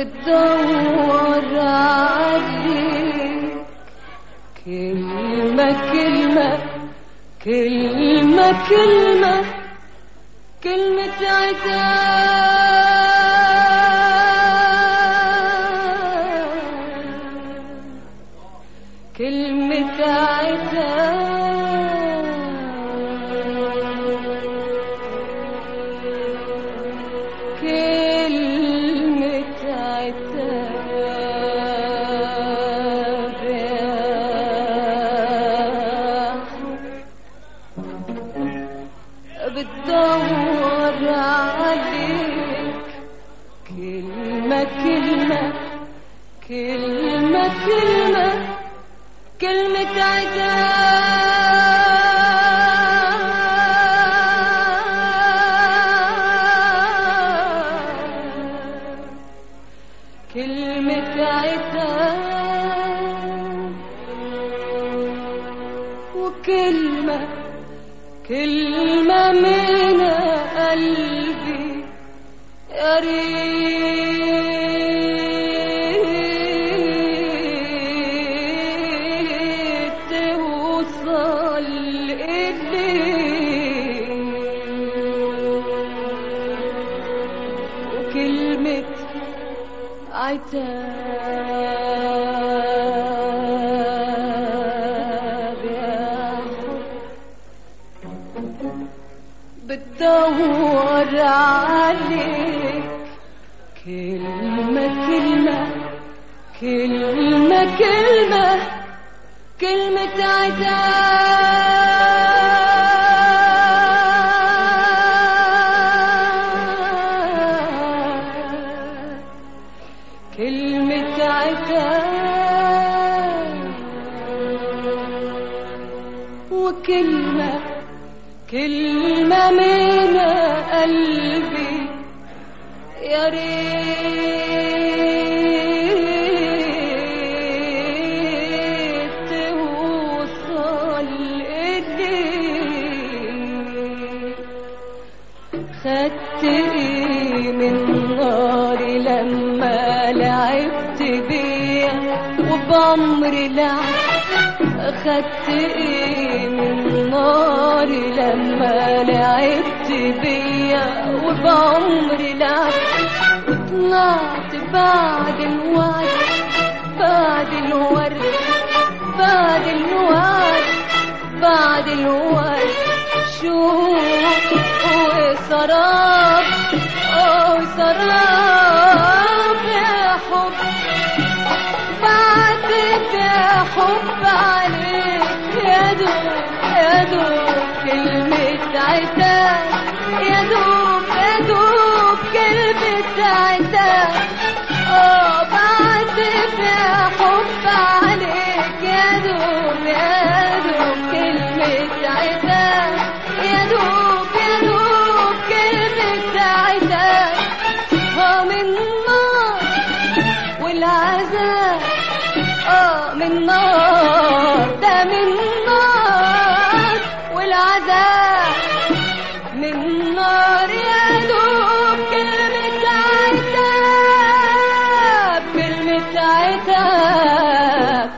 بتدور عليك كلمة كلمة كلمة كلمة كلمة عتاب كلمة عتاب كلمة عتاب يا بتدور عليك كلمة كلمة كلمة كلمة كلمة عتاب كلمة عتاب وكلمة كلمة من قلبي يا ريت توصل إلي وكلمة عتاب يا حب بتدور عليك كلمة كلمة كلمة كلمة كلمة عتاب كلمة عتاب وكلمة كلمة من قلبي يا ريت توصل إلي خدت ايه من ناري لما لعبت بيا وبعمري لعب خدت ايه من ناري لما لعبت بيا وبعمري لعب وطلعت بعد الوعد بعد الورد بعد الوعد بعد الورد شوق وسراب اه سراب يا حب بعدت يا حب عليك يا دوب يا دوب كلمة عتاب يا دوب يا دوب كلمة عتاب اه بعدت يا حب عليك يا دوب يا دوب كلمة عتاب يا دوب يا دوب كلمة عتاب اه من نار والعذاب اه من نار ده من نار والعذاب من نار يا دوب كلمة عتاب كلمة عتاب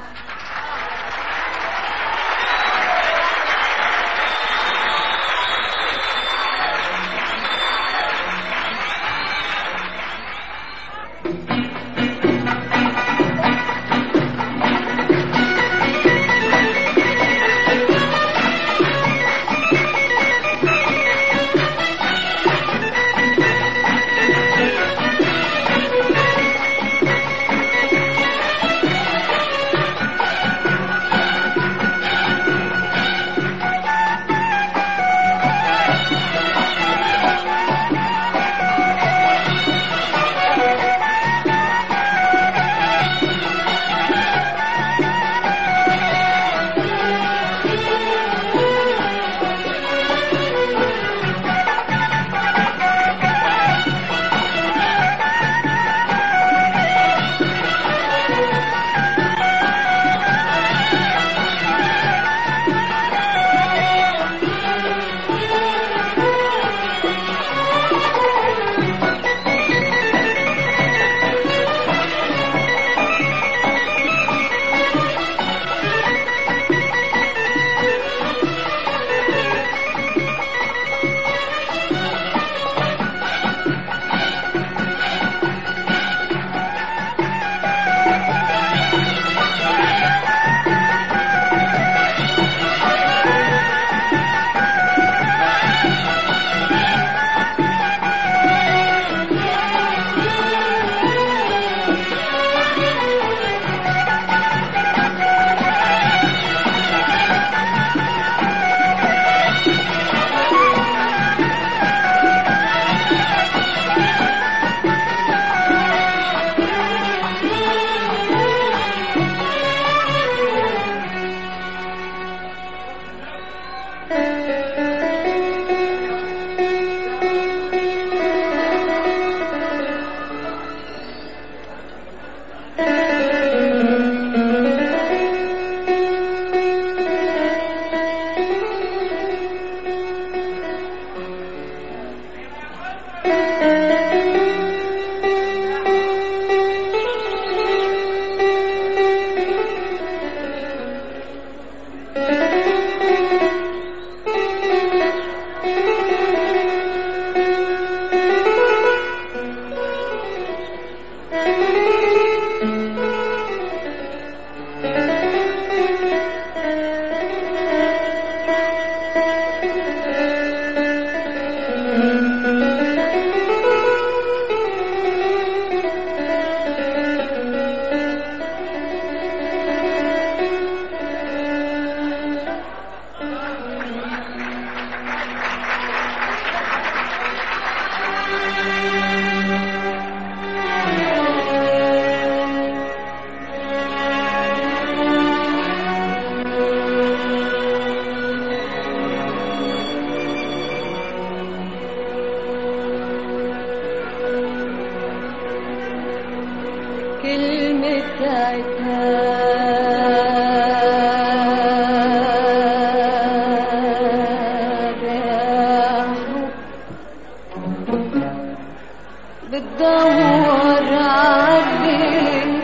بتدور عليك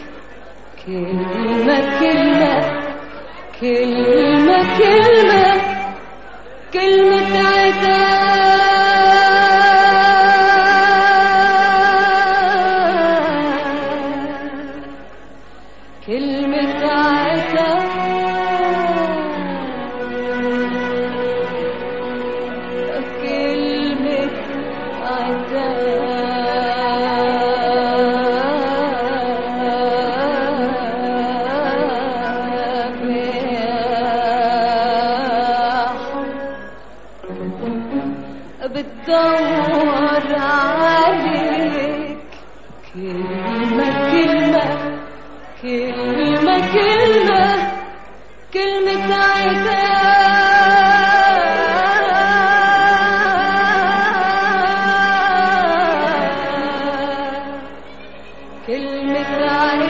كلمة كلمة كلمة كلمة كلمة عتاب كلمة عتاب كلمة عتاب يا حب بتدور عليك كلمة كلمة كلمة كلمة كلمة عتاب كلمة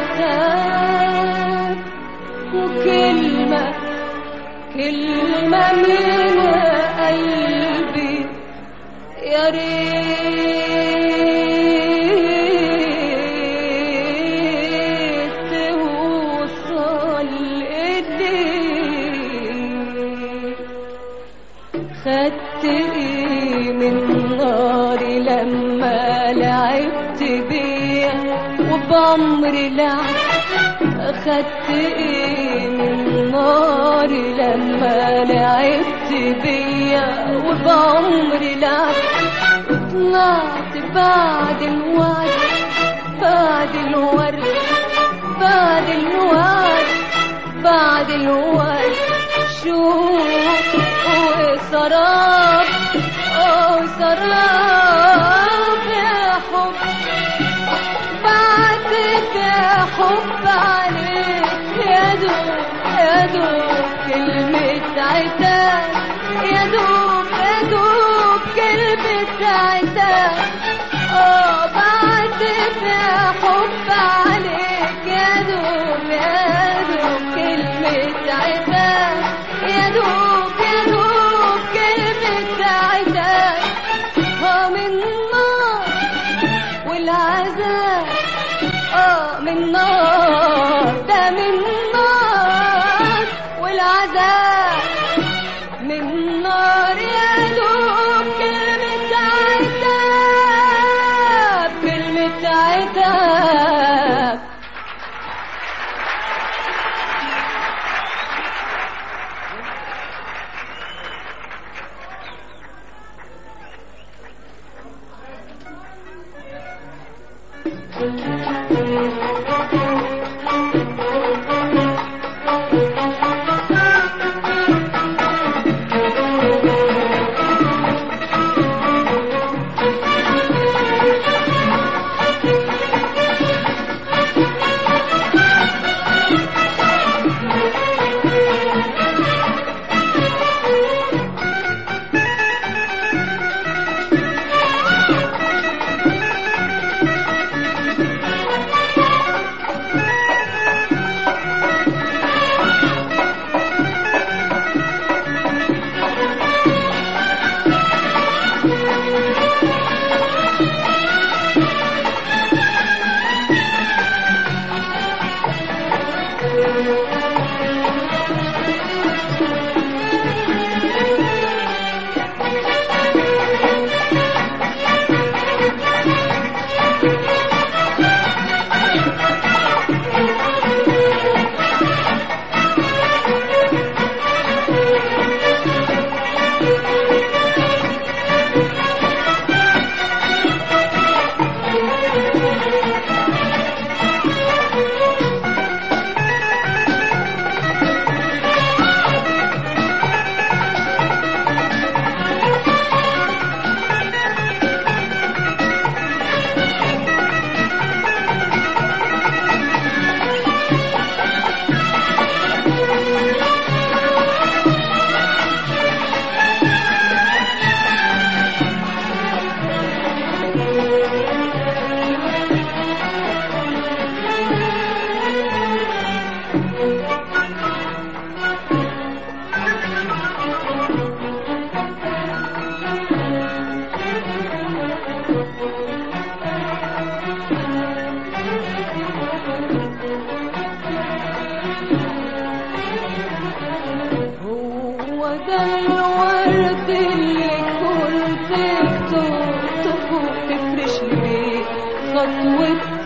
عتاب وكلمة كلمة من قلبي يا ريت توصل إليك خدت ايه من ناري لما لعبت بيا وبعمري لعب خدت ايه من ناري لما لعبت بيا وبعمري لعب طلعت بعد الوعد بعد الورد بعد الوعد بعد الوعد شوق وسراب اه سراب يا حب بعتت يا حب عليك يا دوب يا دوب كلمة عتاب يا دوب يا دوب كلمة عتاب اه بعتت يا حب عليك يا دوب يا دوب كلمة عتاب يا دوب يا دوب كلمة عتاب اه من نار والعذاب اه من نار ده من نار والعذاب من نار يا دوب كلمة عتاب كلمة عتاب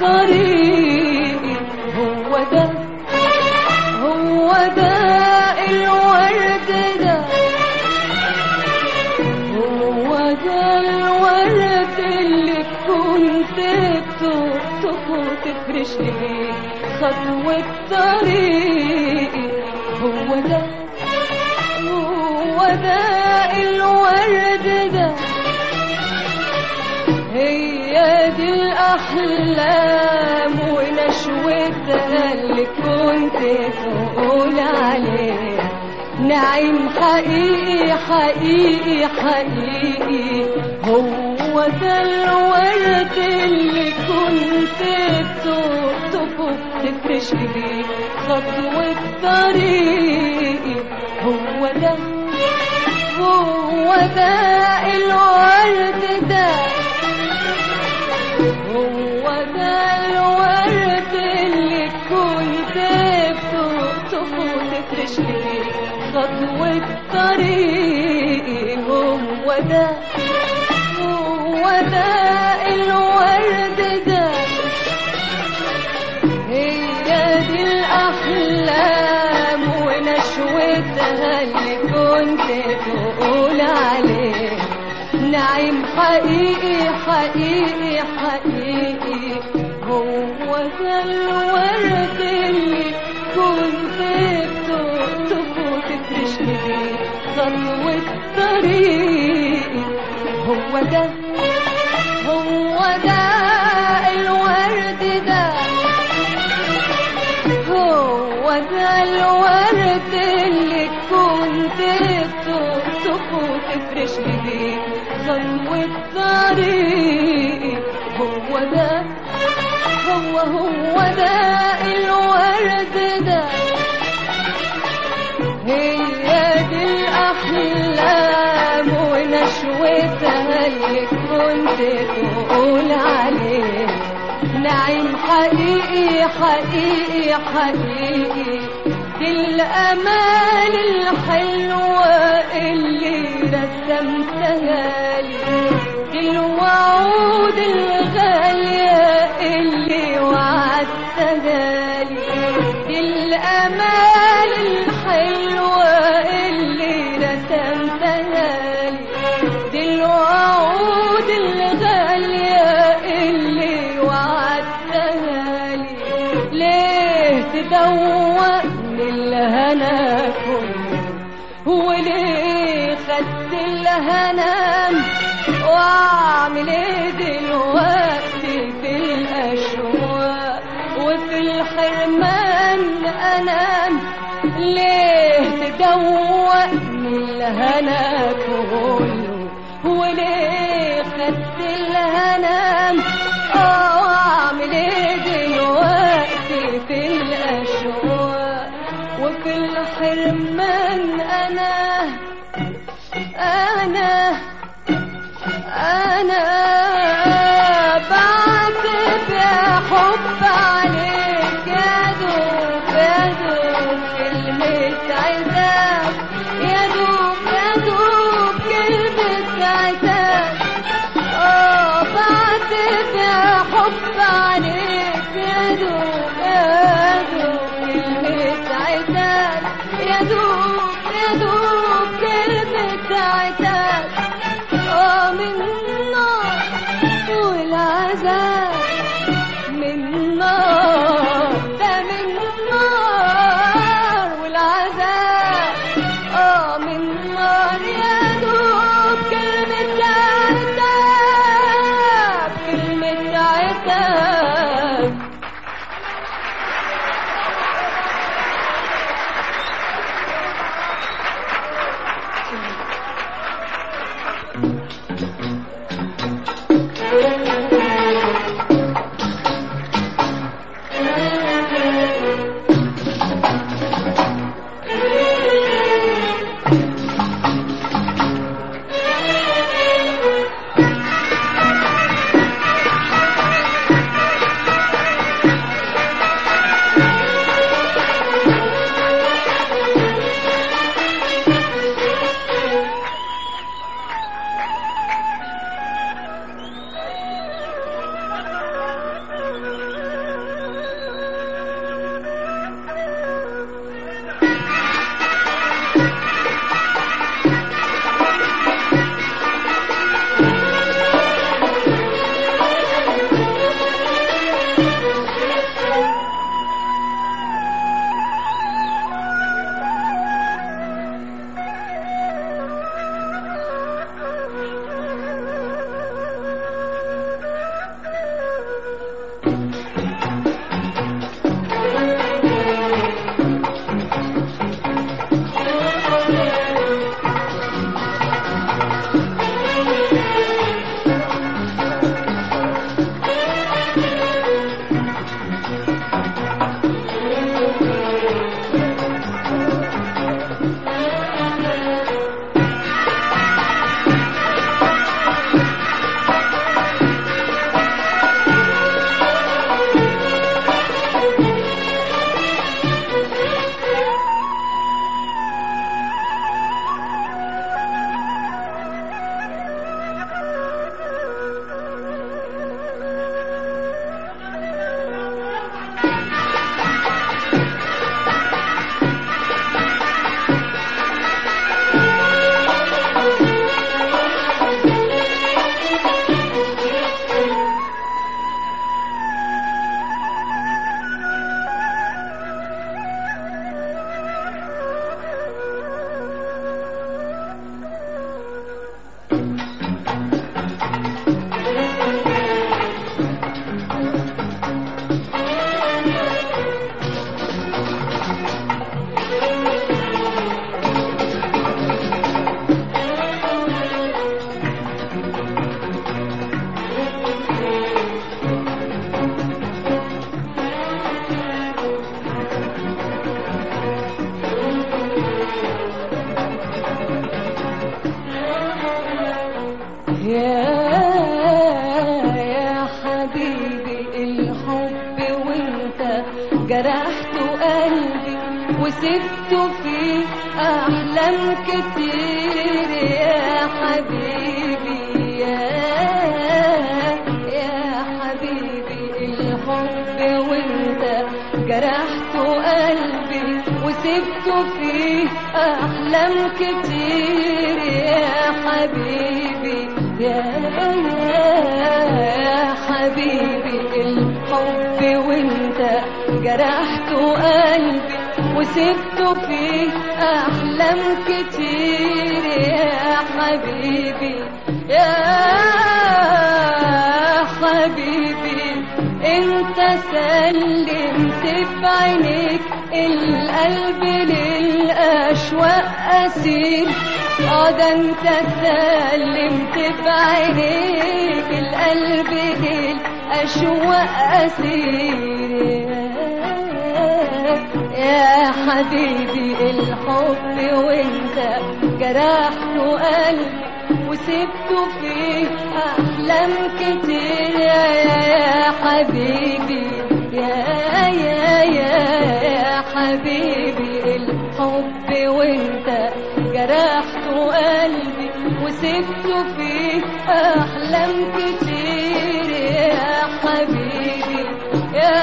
طريقي هو ده هو ده الورد ده هو ده الورد اللي كنت تقطف وتفرش لي خطوة طريقي هو ده هو ده الورد ده هي دي الأحلام ونشوتها اللي كنت تقول عليه نعيم حقيقي حقيقي حقيقي هو ده الورد اللي كنت تقطف تفرش بيه خطوة طريقي هو ده هو ده الورد ده هو ده الورد اللي كنت بتقطف وتفرش لي خطوة طريقي هو ده هو ده الورد ده هي دي الأحلام ونشوتها اللي كنت تقول عليه نعيم حقيقي حقيقي حقيقي هو ده الورد اللي كنت بتقطف وتفرش لي خطوة طريقي هو ده هو ده الورد ده هو ده الورد اللي كنت تقطف وتفرش لي خطوة طريقي هو ده هو هو ده الورد ده هي دي الأحلام ونشوتها اللي كنت تقول عليه نعيم حقيقي حقيقي حقيقي دي الأمال الحلوة اللي رسمتها لي دي الوعود الغالية اللي وعدتها لي دي الأمال الحلوة اللي رسمتها لي دي الوعود الغالية اللي وعدتها لي ليه تدوقني الهنا كله وليه خدت الهنا واعمل ايه دلوقتي في الاشواق وفي الحرمان انام ليه تدوقني الهنا كله وليه خدت الهنا اه واعمل ايه دلوقتي في الاشواق وفي الحرمان انا انا انا بعتب يا حب عليك يا دوب يا دوب كلمة عتاب يا دوب يا دوب كلمة عتاب اه بعتب يا حب عليك يا دوب يا دوب كلمة عتاب يا دوب يا دوب كلمة عتاب اه من نار والعذاب من نار ده من نار والعذاب اه من نار يا دوب كلمة عتاب كلمة عتاب يا يا حبيبي الحب وانت جرحت قلبي وسبته في احلام كتير يا حبيبي يا يا حبيبي الحب وانت جرحت قلبي وسبته في احلام كتير يا حبيبي يا يا حبيبي الحب وانت جرحت قلبي وسبته في احلام كتير يا حبيبي يا حبيبي انت سلمت بعينيك القلب للاشواق اسير اه ده انت سلمت بعينيك القلب للاشواق اسير يا حبيبي الحب وانت جرحت قلبي وسبته في احلام كتير يا يا حبيبي يا يا يا يا حبيبي الحب وانت جرحت قلبي وسبته في احلام كتير يا حبيبي يا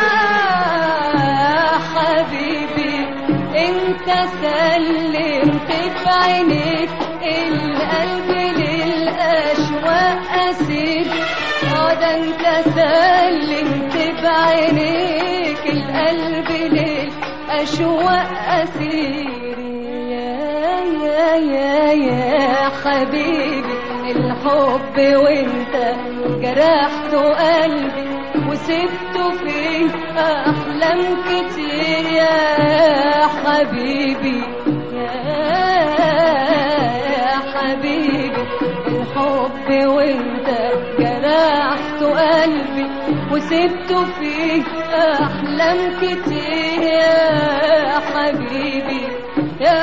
حبيبي انت سلمت بعينيك القلب للاشواق اسير اه ده انت سلمت بعينيك القلب للاشواق اسير يا يا يا يا حبيبي الحب وانت جرحت قلبي وسبته في احلام كتير يا حبيبي يا يا حبيبي الحب وانت جرحت قلبي وسبته في احلام كتير يا حبيبي يا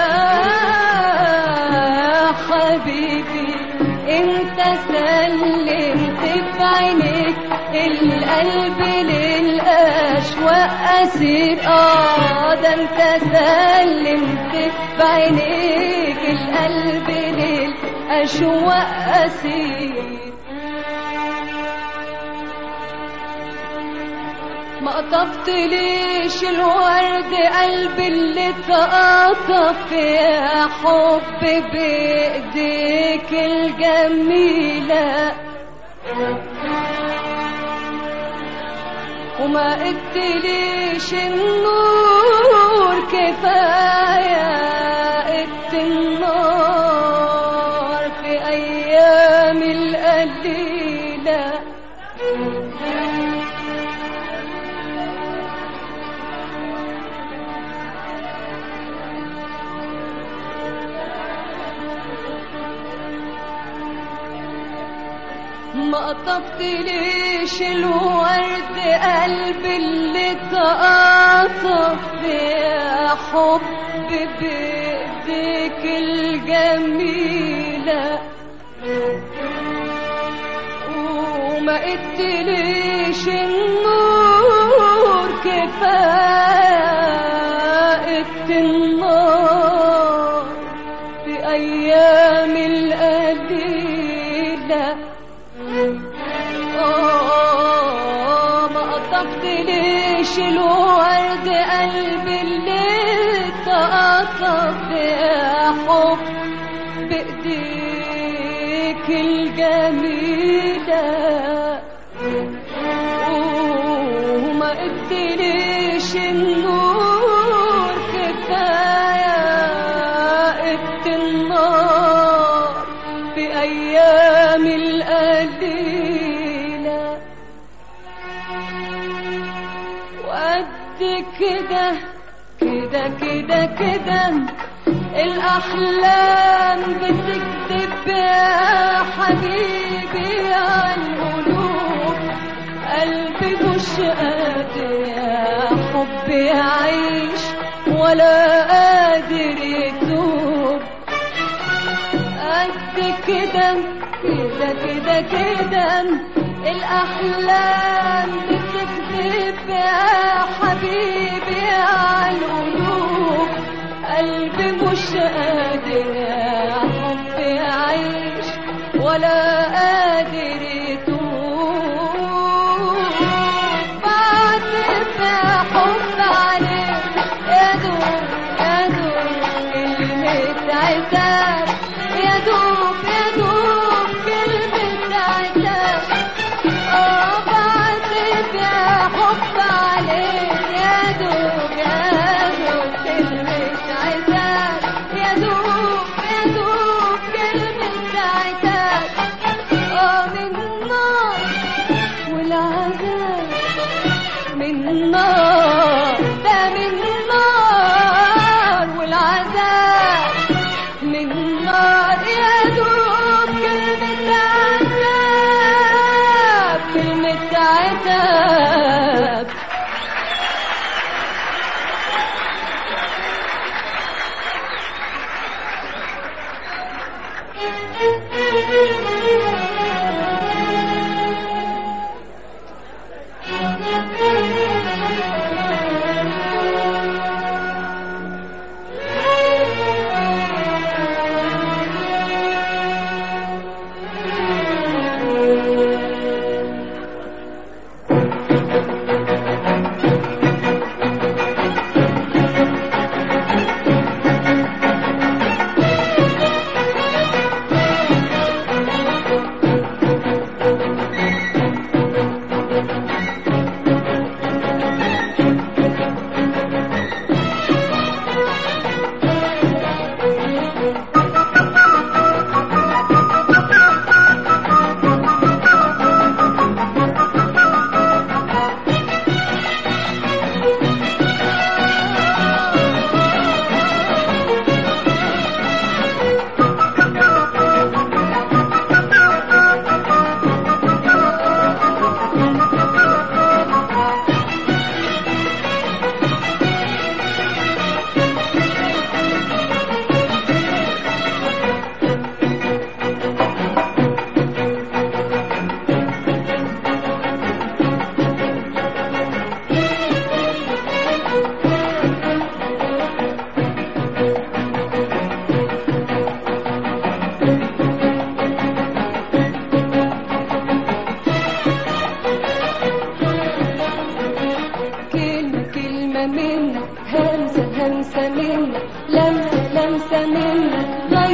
حبيبي انت سلمت بعينيك القلب للاشواق اسير اه ده انت سلمت بعينيك القلب للاشواق اسير ما قطفت ليش الورد قلبي اللي اتقطف يا حب بايديك الجميله وما قدليش النور كفاية قد النار في أيام القليلة ما قطفت ليش الورد قلبي اللي تقاطف يا حب بايديك الجميلة وما قدليش النور كفاية قد النار في أيام القليلة آه، ما قطفت ليش الورد قلبي اللي تقطف يا حب بايديك الجميلة وما قدليش النور كفاية قد النار في أيام القليلة وقد كده كده كده كده الأحلام بتكذب يا حبيبي عن قلوب قلبي مش قادر يا حبي يعيش ولا قادر يتوب قد كده كده كده كده الأحلام بتكذب يا حبيبي على القلوب قلبي مش قادر يا حبي يعيش ولا قادر يتوب بعتب يا حب عليك يا دوب يا دوب كلمة عتاب يا دوب يا دوب كلمة عتاب اه بعتب يا حب عليك يا دوب يا دوب كلمة عتاب يا دوب يا دوب كلمة عتاب اه من النار والعذاب من نار ده من نار والعذاب من نار يا دوب كلمة عتاب كلمة عتاب كلمة كلمة منك همسة همسة منك لمسة لمسة منك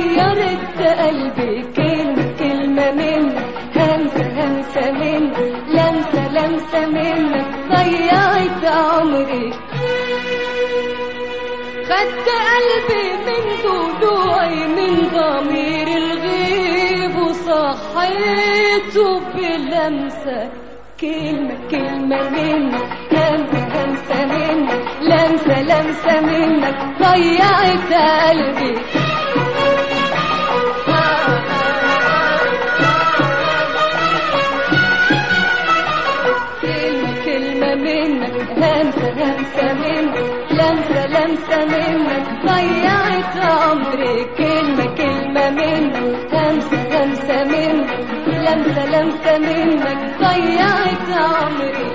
غيرت قلبي كلمة كلمة منك همسة همسة منك لمسة لمسة منك ضيعت عمري خدت قلبي من ضلوعي من ضمير الغيب وصحيته بلمسة كلمة كلمة منك همسة همسة منك لمسة لمسة منك ضيعت قلبي كلمة كلمة منك همسة همسة منك لمسة لمسة منك ضيعت عمري كلمة كلمة منك همسة همسة منك لمسة لمسة منك ضيعت عمري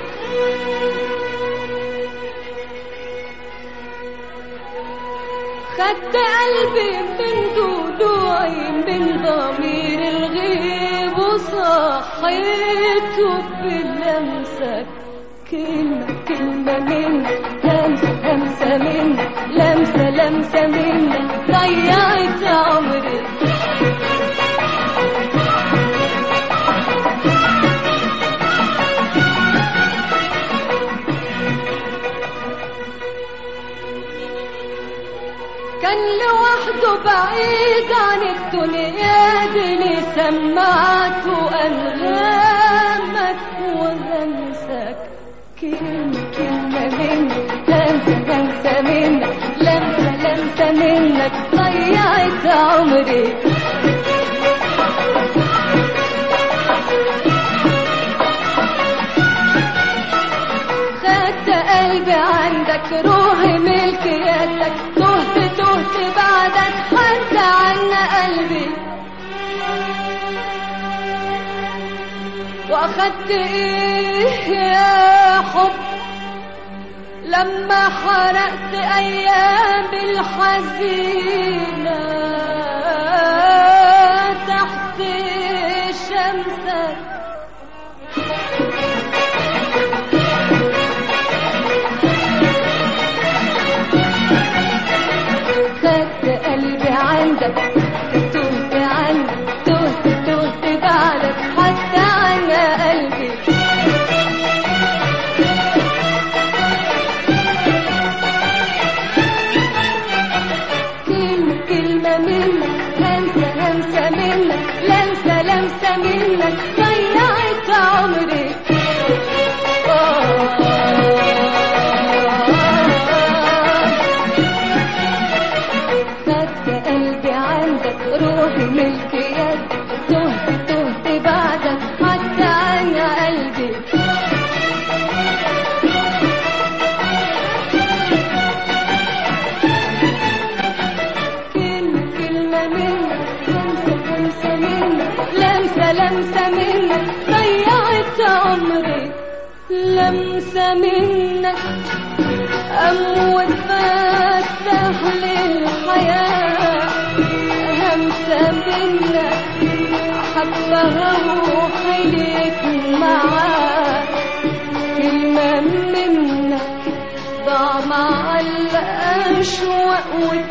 خدت قلبي من ضلوعي من ضمير الغيب وصحيته بلمسك كلمة كلمة منك همسة همسة منك لمسة لمسة منك ضيعت عمري كان لوحده بعيد عن الدنيا دي اللي سمعته أنغامك وهمسك كلمة كلمة منك همسة همسة منك لمسة لمسة منك ضيعت عمري خدت قلبي عندك روحي ملك يدك تهت تهت بعدك حتى عنا قلبي واخدت ايه يا حب لما حرقت ايام الحزينة تحت شمسك خدت قلبي عندك تهت عنك تهت تهت بعدك حتى عن قلبي كلمة كلمة منك همسة همسة منك لمسة لمسة منك ضيعت عمري خدت قلبي عندك روحي ملك يدك تهت تهت بعدك حتى عن قلبي كلمة كلمة منك لمسة لمسة منك لمسة لمسة منك ضيعت عمري لمسة منك أموت فتح للحياة همسة منك حبها وحيلك معاك كلمة منك ضاع مع الأشواق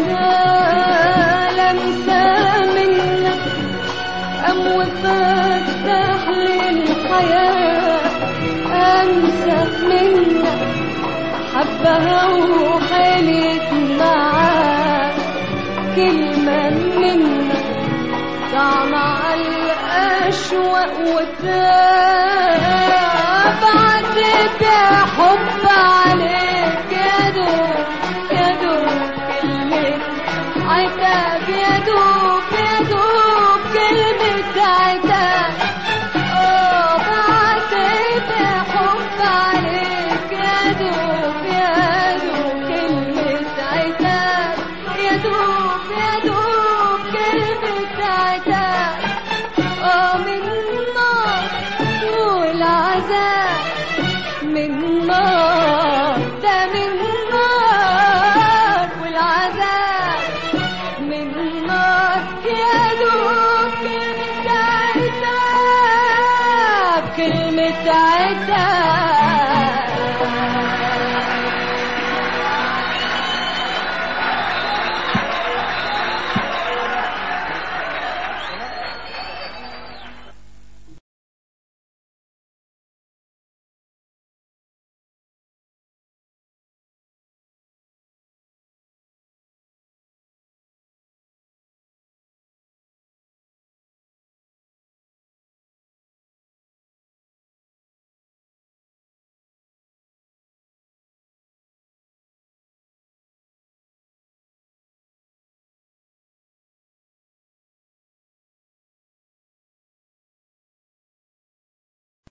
وتلمسة منك أموت فتح للحياة أنسى منك حبها وحيلت معاك كلمة منك ضاع مع الأشواق وتاب عدت يا حب عليك يا دوب يا دوب كلمة عتاب يا دوب يا دوب كلمة عتاب اه بعتت يا حب عليك يا دوب يا دوب كلمة عتاب يا دوب يا دوب كلمة عتاب اه من نار والعذاب من نار ده من نار والعذاب من نار يا دوب كلمة عتاب كلمة عتاب